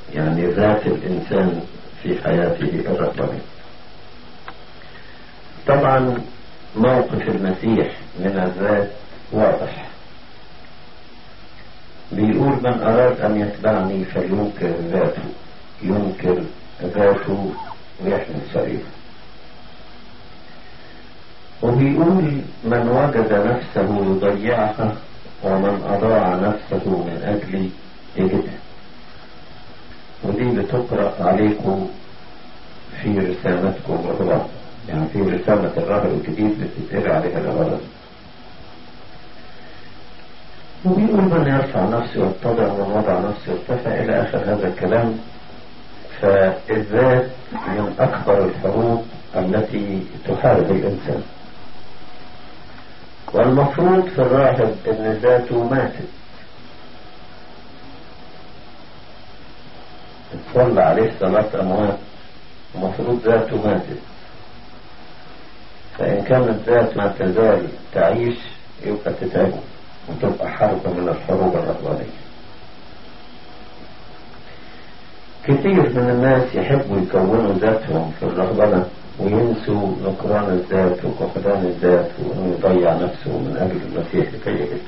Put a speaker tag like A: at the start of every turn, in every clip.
A: يعني ذات الإنسان في حياته الرهبانية طبعا موقف المسيح من الذات واضح بيقول من أراد أن يتبعني فلينكر ذاته ينكر ذاته ويحمل سريره وبيقول من وجد نفسه يضيعها ومن أضاع نفسه من أجلي يجدها ودي بتقرأ عليكم في رسالتكم الرهبان يعني في رسالة الراهب الجديد بتتقرأ عليها الغرض وبيقول من يرفع نفسه يتضع ومن وضع نفسه يرتفع إلى آخر هذا الكلام فالذات من أكبر الحروب التي تحارب الإنسان والمفروض في الراهب ان ذاته ماتت تصلى عليه صلاة أموات المفروض ذاته ماتت فإن كانت ذات ما تزال تعيش يبقى تتعبه وتبقى حرب من الحروب الرهبانية كثير من الناس يحبوا يكونوا ذاتهم في الرهبنة وينسوا نكران الذات وفقدان الذات وانه يضيع نفسه من اجل المسيح لكي يجد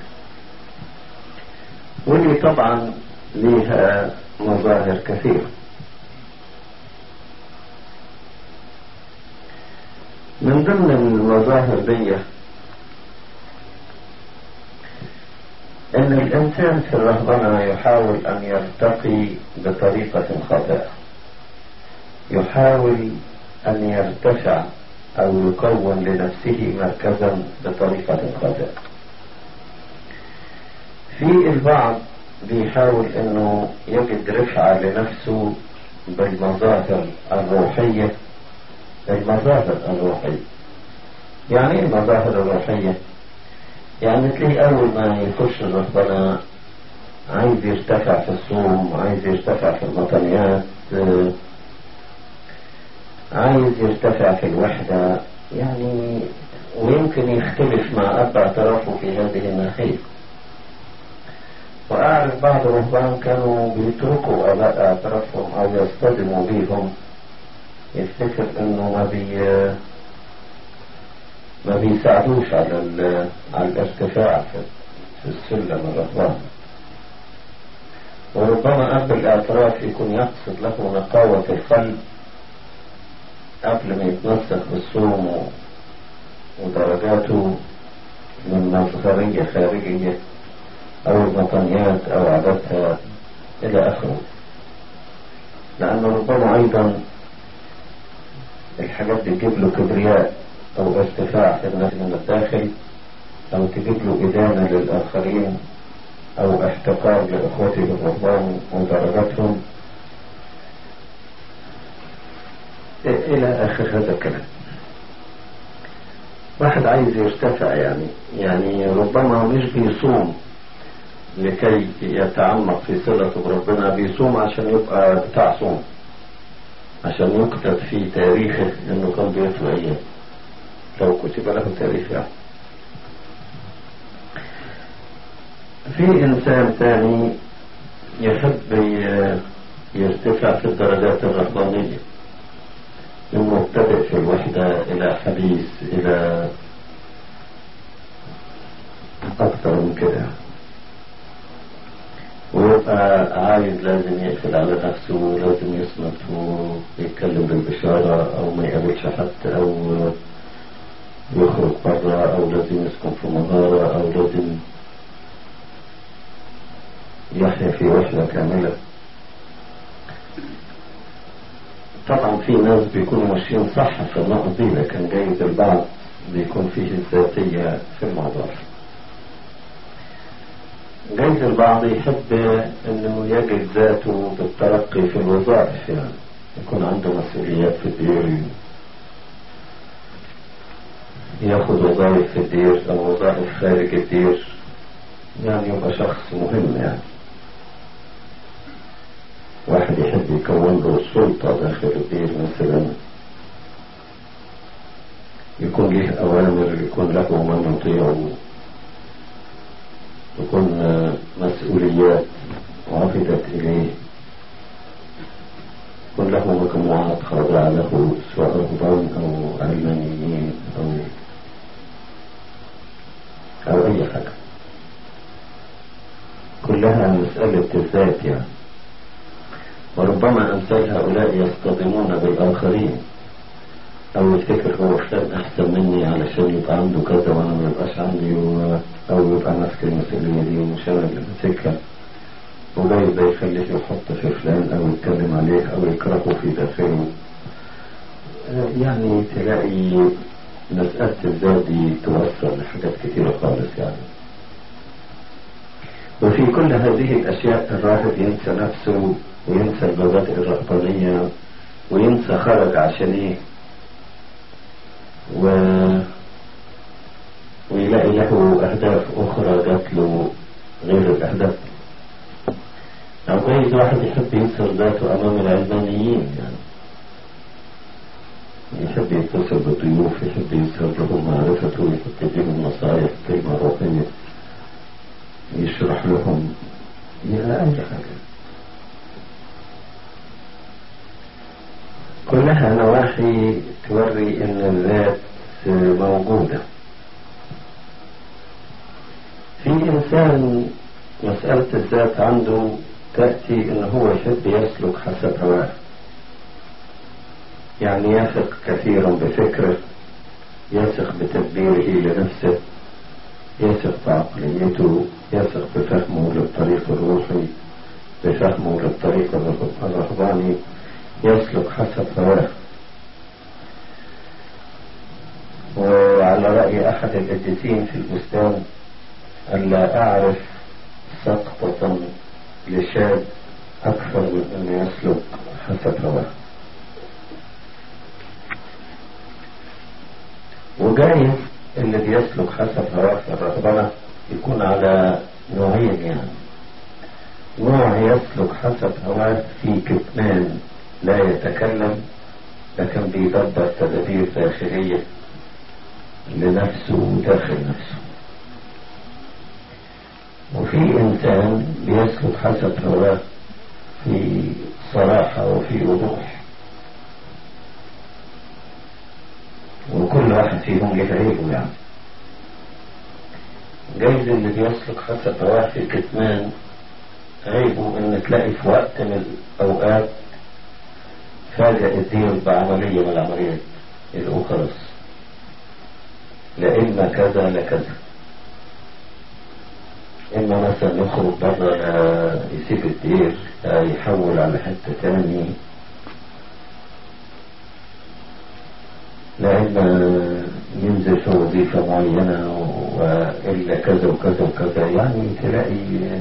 A: ودي طبعا ليها مظاهر كثيرة من ضمن المظاهر دي ان الانسان في الرهبنة يحاول ان يرتقي بطريقة خاطئة يحاول أن يرتفع أو يكون لنفسه مركزا بطريقة خاطئة في البعض بيحاول أنه يجد رفعة لنفسه بالمظاهر الروحية المظاهر الروحية يعني ايه المظاهر الروحية يعني تلاقيه أول ما يخش ربنا عايز يرتفع في الصوم عايز يرتفع في المطنيات عايز يرتفع في الوحدة يعني ويمكن يختلف مع أب اعترافه في هذه الناحية وأعرف بعض الرهبان كانوا بيتركوا آباء اعترافهم أو يصطدموا بيهم يفتكر إنه ما بي ما بيساعدوش على على الارتفاع في السلم الرهبان وربما أب الاعتراف يكون يقصد له نقاوة القلب قبل ما يتنسق بالصوم ودرجاته من مظهرية خارجية أو المطنيات أو عاداتها إلى آخره لأن ربما أيضا الحاجات دي تجيب له كبرياء أو ارتفاع في النفس من الداخل أو تجيب له إدانة للآخرين أو احتقار لإخوته الرهبان ودرجاتهم إلى آخر هذا الكلام واحد عايز يرتفع يعني يعني ربما مش بيصوم لكي يتعمق في صلته بربنا بيصوم عشان يبقى بتاع صوم عشان يكتب في تاريخه انه كان بيصوم ايام لو كتب له تاريخ يعني في انسان ثاني يحب يرتفع في الدرجات الرهبانيه من مبتدئ في الوحدة إلى حديث إلى أكثر من كده ويبقى عايز لازم يقفل على نفسه ولازم يصمت ويتكلم بالبشارة أو ما يقابلش حد أو يخرج برا أو لازم يسكن في مغارة أو لازم يحيا في وحدة كاملة طبعا في ناس بيكونوا ماشيين صح في النقط دي لكن جايز البعض بيكون فيه الذاتية في الموضوع جايز البعض يحب انه يجد ذاته بالترقي في الوظائف يعني يكون عنده مسؤوليات في الدير ياخد وظائف في الدير او وظائف خارج الدير يعني يبقى شخص مهم يعني واحد يحب يكون له السلطة داخل الدير مثلا يكون له أوامر يكون له من يطيعه يكون مسؤوليات عقدت إليه إنسان له مجموعات خاضعة له سواء رهبان أو علمانيين أو أو أي حاجة كلها مسألة الذات يعني وربما أمثال هؤلاء يصطدمون بالآخرين أو يفتكر هو فلان أحسن مني علشان يبقى عنده كذا وأنا ما يبقاش عندي و... أو يبقى ماسك المسؤولية دي ومش أنا اللي ماسكها وجاي ده يخليه يحط في فلان أو يتكلم عليه أو يكرهه في داخله يعني تلاقي مسألة الذات دي توصل لحاجات كتيرة خالص يعني وفي كل هذه الأشياء الراهب ينسى نفسه وينسى المبادئ الرهبانية وينسى خرج عشان ايه و... ويلاقي له أهداف أخرى جات له غير الأهداف أو جايز واحد يحب ينصر ذاته أمام العلمانيين يعني يحب يتصل بالضيوف يحب يظهر لهم معرفته يحب يديهم نصائح كلمة روحية يشرح لهم يا أي حاجة كلها نواحي توري ان الذات موجودة في انسان مسألة الذات عنده تأتي ان هو يحب يسلك حسب هواه يعني يثق كثيرا بفكره يثق بتدبيره لنفسه يثق بعقليته يثق بفهمه للطريق الروحي بفهمه للطريق الرهباني يسلك حسب هواه وعلى رأي أحد القديسين في البستان ألا أعرف سقطة لشاب أكثر من أن يسلك حسب هواه وجايز اللي بيسلك حسب هواه في الرهبنة يكون على نوعين يعني نوع يسلك حسب هواه في كتمان لا يتكلم لكن بيدبر تدابير داخلية لنفسه داخل نفسه وفي إنسان بيسلك حسب هواه في صراحة وفي وضوح وكل واحد فيهم له عيبه يعني جايز اللي بيسلك حسب هواه في الكتمان عيبه ان تلاقي في وقت من الاوقات فاجأ الدين بعملية من العمليات الأخرى لا إما كذا لا كذا إما مثلا يخرج بره لا يسيب الدير لا يحول على حتة تاني لا إما ينزل في وظيفة معينة وإلا كذا وكذا وكذا يعني تلاقي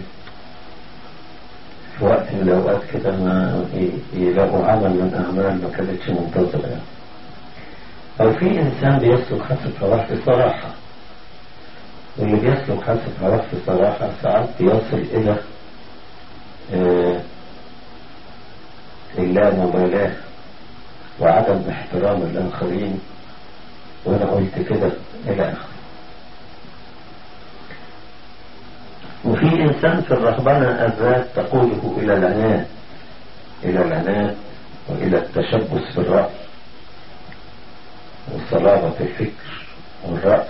A: في وقت من الأوقات كده ما يلاقوا عمل من أعمال ما كانتش منتظرة يعني. أو في إنسان بيسلك حسب هواه في صراحة واللي بيسلك حسب هواه في صراحة ساعات بيصل إلى آه اللامبالاة وعدم احترام الآخرين وأنا قلت كده إلى آخره وفي إنسان في الرهبنة الذات تقوده إلى العناد إلى العناد وإلى التشبث بالرأي وصلابة الفكر والرأس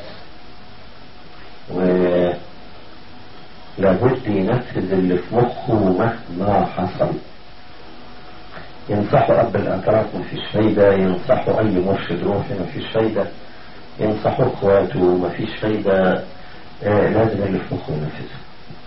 A: ولابد ينفذ اللي في مخه مهما حصل ينصحوا أب الأتراك مفيش فايدة ينصحوا أي مرشد روحي مفيش فايدة ينصحوا إخواته مفيش فايدة آه لازم اللي في مخه ينفذه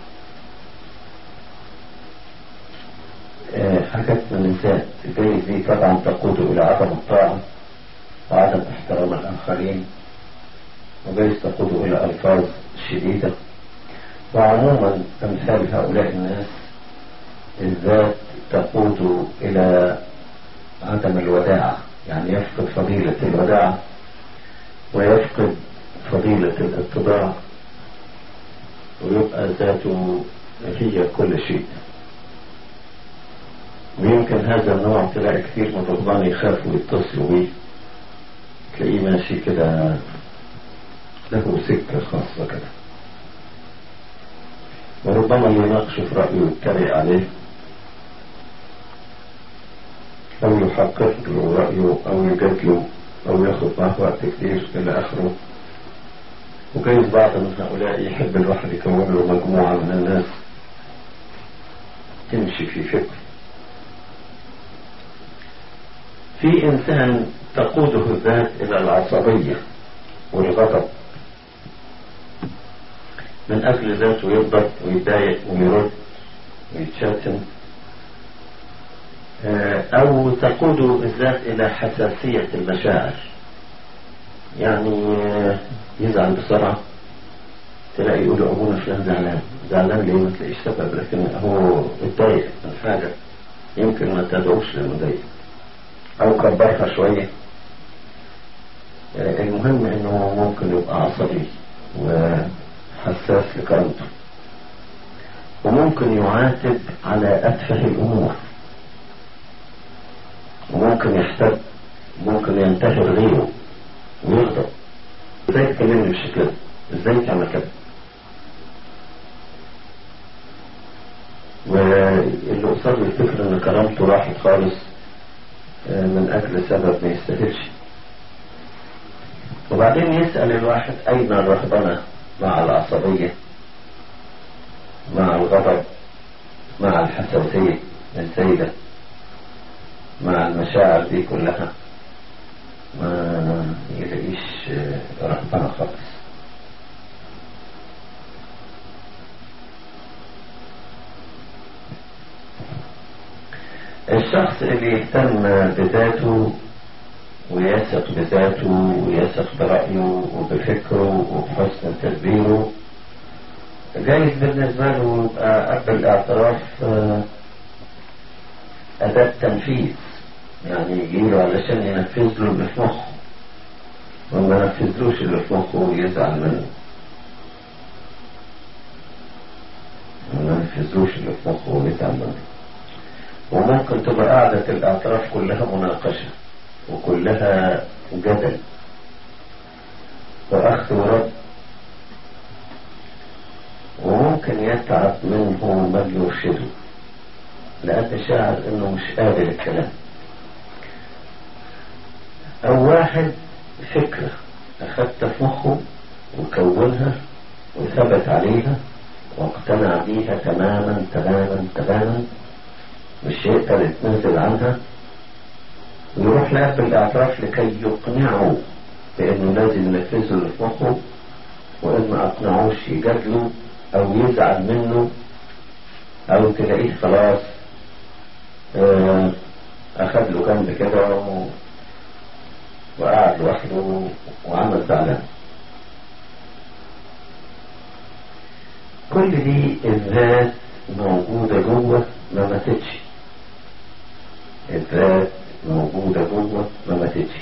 A: حاجات من الذات جايز دي طبعا تقود إلى عدم الطاعة وعدم احترام الآخرين وجايز تقود إلى ألفاظ شديدة وعموما أمثال هؤلاء الناس الذات تقود إلى عدم الوداعة يعني يفقد فضيلة الوداعة ويفقد فضيلة الاتباع ويبقى ذاته هي كل شيء ويمكن هذا النوع تلاقي كثير من الرهبان يخافوا يتصلوا بيه تلاقيه ماشي كده له سكة خاصة كده وربما يناقش في رأيه ويتريق عليه أو يحقق له رأيه أو يجادله أو ياخد معه وقت كتير إلى آخره وجايز بعض من هؤلاء يحب الواحد يكون له مجموعة من الناس تمشي في فكر في إنسان تقوده الذات إلى العصبية والغضب من أجل ذاته يغضب ويتضايق ويرد ويتشتم أو تقود الذات إلى حساسية المشاعر يعني يزعل بسرعة تلاقي يقول أبونا فلان زعلان زعلان ليه ما تلاقيش سبب لكن هو اتضايق من حاجة يمكن ما تدعوش للمضايق أو كبرها شوية المهم إنه ممكن يبقى عصبي وحساس لكرامته وممكن يعاتب على أتفه الأمور وممكن يحتد ممكن ينتهر غيره ويغضب ازاي تكلمني بالشكل ده ازاي تعمل كده واللي قصاد الفكر ان كرامته راحت خالص من اجل سبب ما يستاهلش وبعدين يسأل الواحد اين الرهبنة مع العصبية مع الغضب مع الحساسية السيدة مع المشاعر دي كلها ما يلاقيش رهبنة خالص الشخص اللي يهتم بذاته ويثق بذاته ويثق برأيه وبفكره وبحسن تدبيره جايز بالنسبة له يبقى قبل الاعتراف أداة تنفيذ يعني يجيله علشان ينفذ له اللي في مخه وما نفذلوش اللي في مخه يزعل منه ما نفذلوش اللي في مخه ويزعل منه وممكن تبقى قاعدة الاعتراف كلها مناقشة وكلها جدل وأخذ ورد وممكن يتعب منه من يرشده لأن شاعر إنه مش قابل الكلام أو واحد فكرة أخذت في مخه وكونها وثبت عليها واقتنع بيها تماما تماما تماما مش يقدر يتنازل عنها ويروح لأب الإعتراف لكي يقنعه بأنه لازم ينفذه اللي في مخه وإن ما أقنعوش يجادله أو يزعل منه أو تلاقيه خلاص أخذ له جنب كده وقعد لوحده وعمل زعلان كل دي الذات موجودة جوه ما ماتتش الذات موجودة جوه ما ماتتش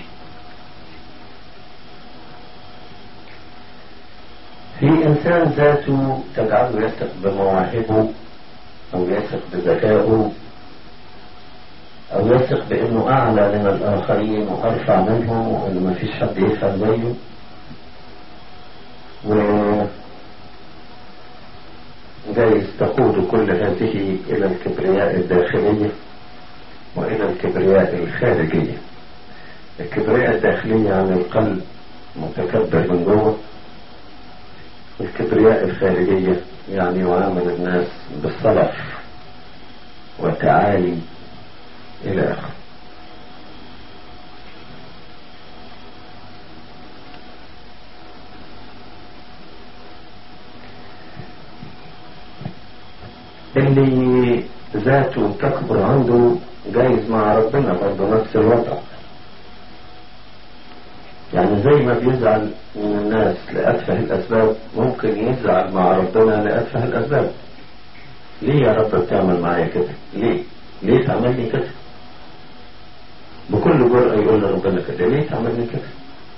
A: في إنسان ذاته تجعله يثق بمواهبه أو يثق بذكائه أو يثق بأنه أعلى من الآخرين وأرفع منهم وأنه ما فيش حد يفهم زيه و جايز تقود كل هذه إلى الكبرياء الداخلية وإلى الكبرياء الخارجية الكبرياء الداخلية عن القلب متكبر من جوه الكبرياء الخارجية يعني يعامل الناس بالصلف والتعالي إلى آخره اللي ذاته تكبر عنده جايز مع ربنا برضه نفس الوضع يعني زي ما بيزعل من الناس لأتفه الأسباب ممكن يزعل مع ربنا لأتفه الأسباب ليه يا رب بتعمل معايا كده ليه ليه تعمل لي كده بكل جرأة يقول لربنا كده ليه تعمل لي كده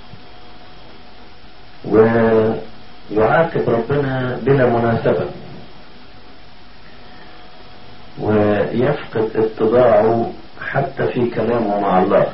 A: ويعاتب ربنا بلا مناسبة ويفقد اتضاعه حتى في كلامه مع الله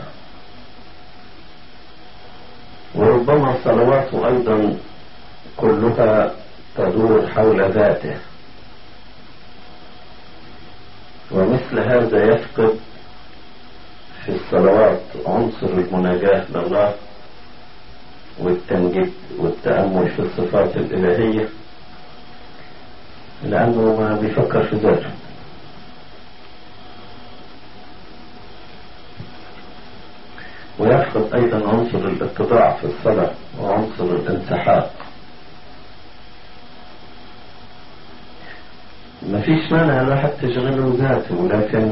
A: وربما صلواته أيضا كلها تدور حول ذاته ومثل هذا يفقد الصلوات عنصر المناجاة لله والتمجيد والتأمل في الصفات الإلهية لأنه ما بيفكر في ذاته ويفقد أيضا عنصر الاتضاع في الصلاة وعنصر الانسحاق ما فيش مانع الواحد تشغله ذاته لكن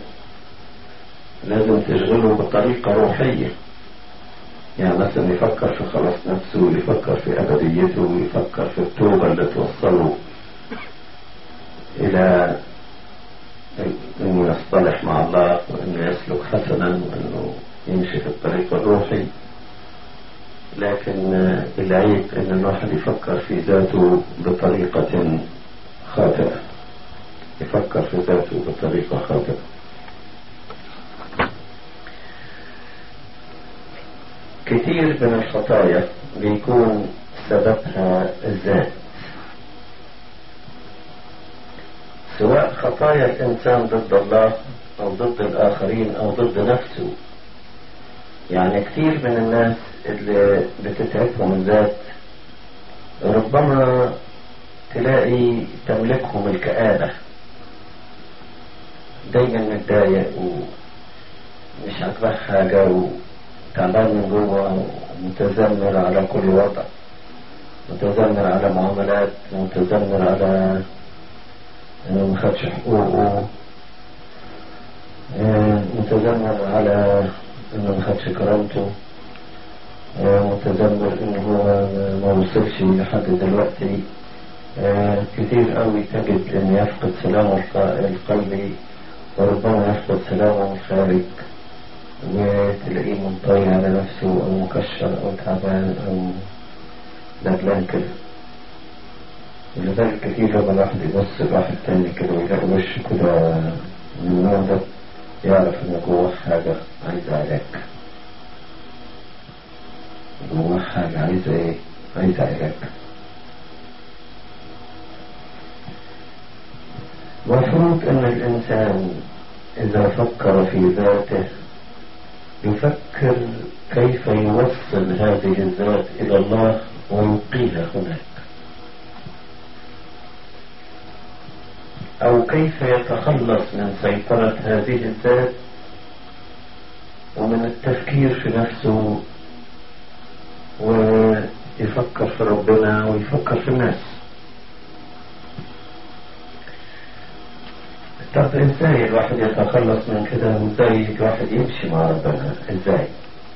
A: لازم تشغله بطريقة روحية يعني مثلا يفكر في خلاص نفسه يفكر في أبديته يفكر في التوبة اللي توصله إلى إنه يصطلح مع الله وإنه يسلك حسنا وإنه يمشي في الطريق الروحي لكن العيب إن الواحد يفكر في ذاته بطريقة خاطئة يفكر في ذاته بطريقة خاطئة كثير من الخطايا بيكون سببها الذات سواء خطايا الإنسان ضد الله أو ضد الآخرين أو ضد نفسه يعني كثير من الناس اللي بتتعبهم الذات ربما تلاقي تملكهم الكآبة دايما متضايق ومش عاجباه حاجة وتعبان من جوه ومتذمر على كل وضع متذمر على معاملات متذمر على انه ما خدش حقوقه متذمر على انه ما خدش كرامته متذمر انه هو ما وصلش لحد دلوقتي كثير قوي تجد ان يفقد سلامه القلبي وربما يفقد سلامه الخارج وتلاقيه منطوي على نفسه او مكشر او تعبان او ندلان كده ولذلك كثير لما الواحد يبص لواحد تاني كده ويلاقي وشه كده من النوع ده يعرف ان جواه حاجة عايزة علاج جواه حاجة عايزة ايه؟ عايزة علاج مفروض ان الانسان اذا فكر في ذاته يفكر كيف يوصل هذه الذات الى الله ويلقيها هناك او كيف يتخلص من سيطرة هذه الذات ومن التفكير في نفسه ويفكر في ربنا ويفكر في الناس طب ازاي الواحد يتخلص من كده وازاي الواحد يمشي مع ربنا ازاي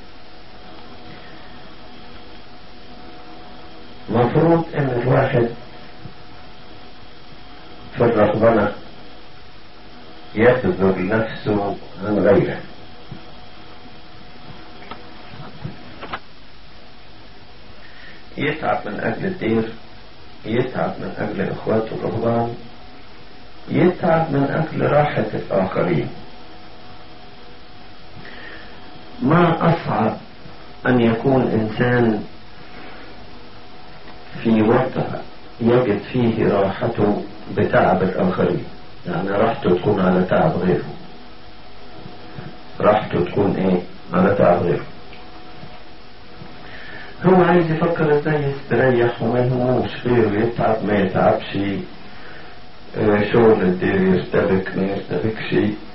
A: مفروض ان الواحد في الرهبنة يبذل نفسه عن غيره يتعب من أجل الدير يتعب من أجل إخواته الرهبان يتعب من أجل راحة الآخرين ما أصعب أن يكون إنسان في وضع يجد فيه راحته بتعب الآخرين يعني راحته تكون على تعب غيره راحته تكون ايه على تعب غيره هو عايز يفكر ازاي يستريح وما يهموش غيره يتعب ما يتعبش اه شغل الدير يرتبك ما يرتبكش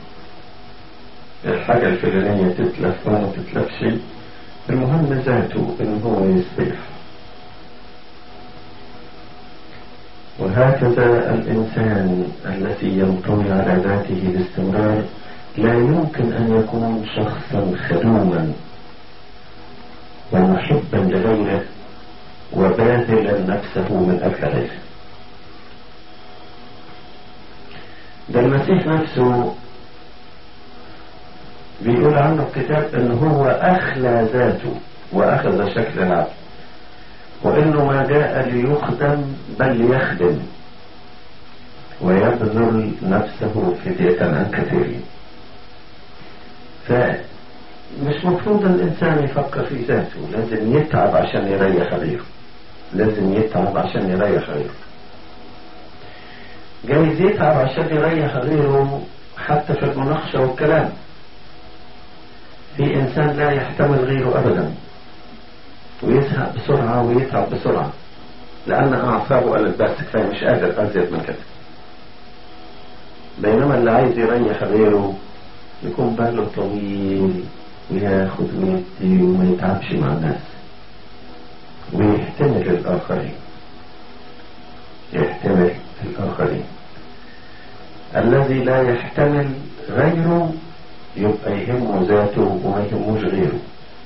A: الحاجة الفلانية تتلف وما تتلفش المهم ذاته ان هو يستريح وهكذا الإنسان الذي ينطوي على ذاته باستمرار لا يمكن أن يكون شخصا خدوما ومحبا لغيره وباذلا نفسه من أجل غيره ده المسيح نفسه بيقول عنه الكتاب ان هو اخلى ذاته واخذ شكل العبد وانه ما جاء ليخدم بل ليخدم ويبذل نفسه فدية عن كثيرين فمش مفروض الانسان يفكر في ذاته لازم يتعب عشان يريح غيره لازم يتعب عشان يريح غيره جايز يتعب عشان يريح غيره حتى في المناقشة والكلام إنسان لا يحتمل غيره أبدا ويزهق بسرعة ويتعب بسرعة لأن أعصابه قالت بس كفاية مش قادر أزيد من كده بينما اللي عايز يريح غيره يكون باله طويل وياخد ويدي وما يتعبش مع الناس ويحتمل الآخرين يحتمل الآخرين الذي لا يحتمل غيره يبقى يهمه ذاته وما يهموش غيره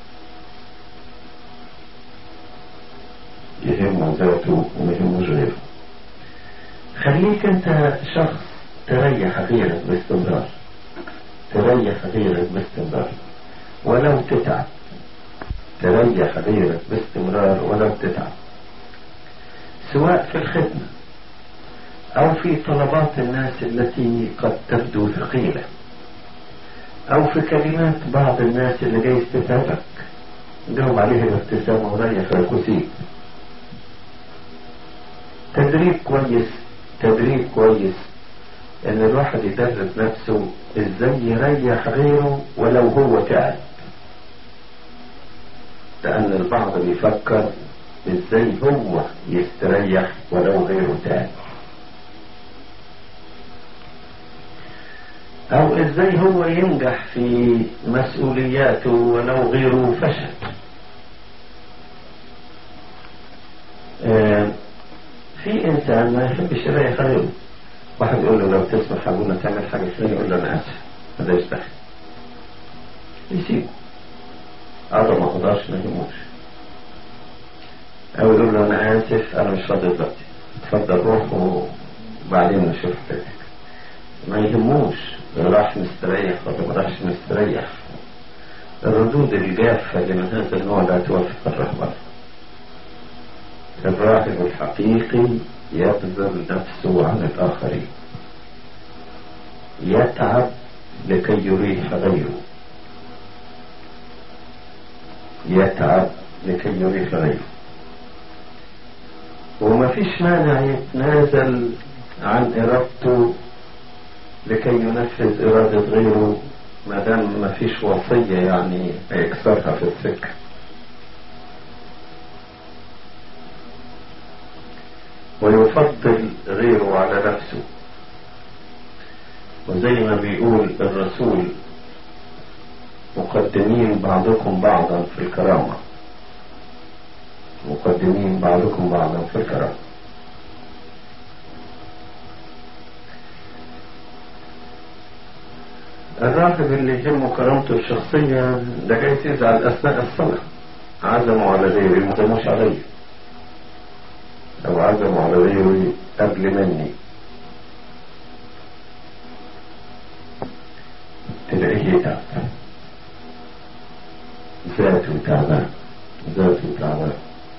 A: يهمه ذاته وما يهموش غيره خليك انت شخص تريح غيرك باستمرار تريح غيرك باستمرار ولو تتعب تريح غيرك باستمرار ولو تتعب سواء في الخدمة أو في طلبات الناس التي قد تبدو ثقيلة أو في كلمات بعض الناس اللي جاي تتعبك جاوب عليها بابتسامة وريح وسيب تدريب كويس تدريب كويس ان الواحد يدرب نفسه ازاي يريح غيره ولو هو تعب لان البعض بيفكر ازاي هو يستريح ولو غيره تعب او ازاي هو ينجح في مسؤولياته ولو غيره فشل آه في انسان ما يحبش يريح غيره واحد يقول له لو تسمح ابونا تعمل حاجه فلانيه يقول له انا اسف هذا يستحي يسيبه هذا ما اقدرش ما يهموش او يقول له انا اسف انا مش فاضي دلوقتي اتفضل روح وبعدين نشوف حياتك ما يهموش راح مستريح ولا ما راحش مستريح الردود الجافة اللي من هذا النوع لا توافق الرهبان الراهب الحقيقي يبذل نفسه عن الآخرين يتعب لكي يريح غيره يتعب لكي يريح غيره وما فيش مانع يتنازل عن إرادته لكي ينفذ إرادة غيره ما دام ما فيش وصية يعني هيكسرها في السكة ويفضل غيره على نفسه وزي ما بيقول الرسول مقدمين بعضكم بعضا في الكرامة مقدمين بعضكم بعضا في الكرامة الراهب اللي يهمه كرامته الشخصية ده جاي يزعل أثناء الصلاة عزموا على غيري ما عزموش عليا أو عزموا على غيري قبل مني تلاقيه يتعب ذاته تعبان ذاته تعبان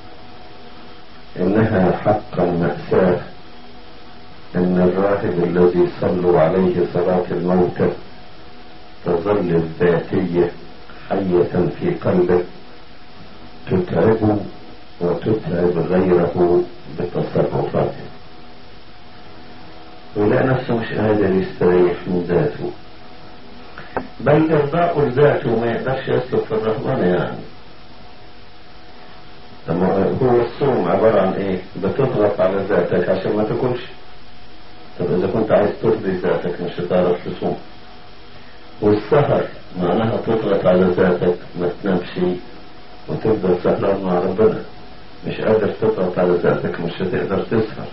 A: إنها حقا مأساة إن الراهب الذي صلوا عليه صلاة الموتى تظل الذاتية حية في قلبه تتعبه وتتعب غيره بتصرفاته ويلاقي نفسه مش قادر يستريح من ذاته بل إرضاء ذاته ما يقدرش يسلك في الرحمن يعني لما هو الصوم عبارة عن ايه بتضغط على ذاتك عشان ما تاكلش طب اذا كنت عايز ترضي ذاتك مش هتعرف تصوم والسهر معناها تضغط على ذاتك ما تنامش وتفضل سهران مع ربنا مش قادر تضغط على ذاتك مش هتقدر تسهر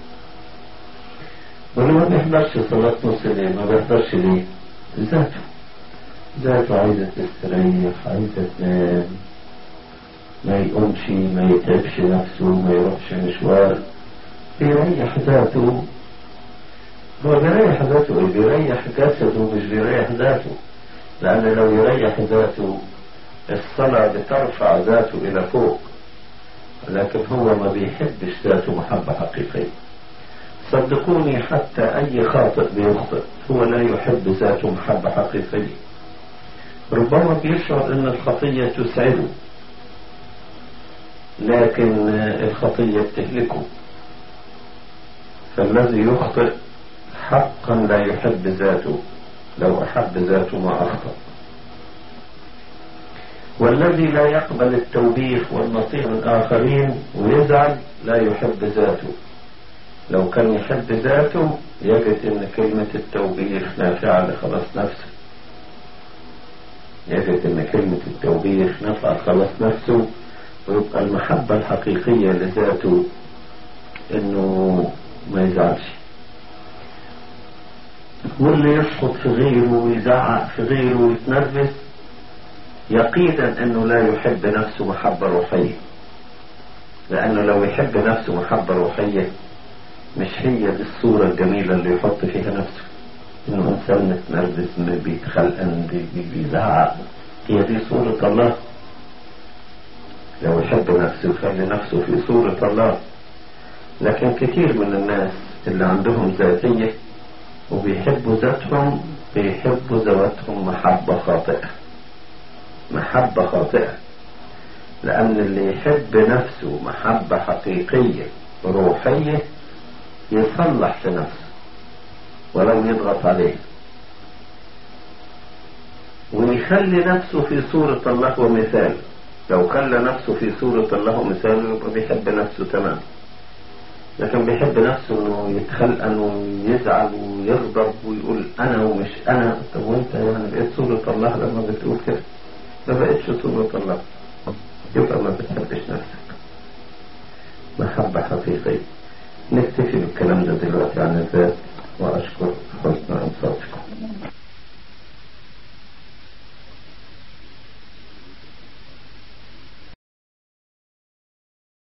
A: واللي ما بيحضرش صلاة نص الليل ما بيحضرش ليه؟ ذاته ذاته عايزة تستريح عايزة تنام ما يقومش ما يتعبش نفسه ما يروحش مشوار بيريح ذاته هو بيريح ذاته ايه بيريح جسده مش بيريح ذاته لأن لو يريح ذاته الصلاة بترفع ذاته إلى فوق لكن هو ما بيحبش ذاته محبة حقيقية صدقوني حتى أي خاطئ بيخطئ هو لا يحب ذاته محبة حقيقية ربما بيشعر أن الخطية تسعده لكن الخطية بتهلكه فالذي يخطئ حقا لا يحب ذاته لو أحب ذاته ما أخطأ والذي لا يقبل التوبيخ والنصيحة من الآخرين ويزعل لا يحب ذاته لو كان يحب ذاته يجد ان كلمة التوبيخ نافعة لخلاص نفسه يجد ان كلمة التوبيخ نافعة لخلاص نفسه ويبقى المحبة الحقيقية لذاته انه ما يزعلش واللي يسقط في غيره ويزعق في غيره ويتنرفز يقينا انه لا يحب نفسه محبة روحية لانه لو يحب نفسه محبة روحية مش هي دي الصورة الجميلة اللي يحط فيها نفسه انه انسان متنرفز بيتخلقن بيزعق هي دي صورة الله لو يحب نفسه يخلي نفسه في صورة الله لكن كثير من الناس اللي عندهم ذاتية وبيحبوا ذاتهم بيحبوا ذواتهم محبة خاطئة محبة خاطئة لأن اللي يحب نفسه محبة حقيقية روحية يصلح في نفسه ولو يضغط عليه ويخلي نفسه في صورة الله ومثاله لو خلى نفسه في صورة الله ومثاله يبقى بيحب نفسه تمام لكن بيحب نفسه انه يتخلقن ويزعل ويغضب ويقول انا ومش انا طب وانت يعني بقيت صورة الله لما بتقول كده ما بقتش صورة الله يبقى ما بتحبش نفسك محبة حقيقية نكتفي بالكلام ده دلوقتي عن الذات وأشكر